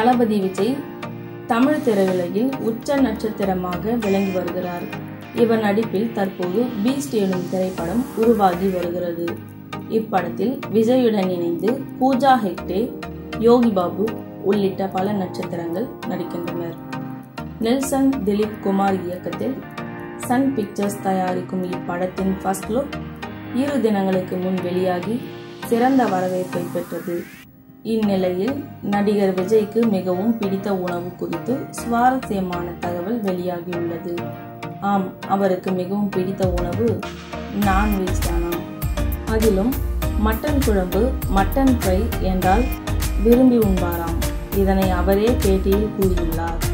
தளபதி விஜய் தமிழ் திரையுலகில் உச்ச நட்சத்திரமாக விளங்கி வருகிறார் இவர் நடிப்பில் தற்போது பீஸ்ட் எனும் திரைப்படம் உருவாகி வருகிறது இப்படத்தில் விஜயுடன் இணைந்து பூஜா ஹெக்டே யோகி பாபு உள்ளிட்ட பல நட்சத்திரங்கள் நடிக்கின்றனர் நெல்சன் திலீப் குமார் இயக்கத்தில் சன் பிக்சர்ஸ் தயாரிக்கும் இப்படத்தின் ஃபர்ஸ்ட் லுக் இரு தினங்களுக்கு முன் வெளியாகி சிறந்த வரவேற்பை பெற்றது இந்நிலையில் நடிகர் விஜய்க்கு மிகவும் பிடித்த உணவு குறித்து சுவாரஸ்யமான தகவல் வெளியாகியுள்ளது ஆம் அவருக்கு மிகவும் பிடித்த உணவு நான்வெஜ் தானா அதிலும் மட்டன் குழம்பு மட்டன் ஃப்ரை என்றால் விரும்பி உண்பாராம் இதனை அவரே பேட்டியில் கூறியுள்ளார்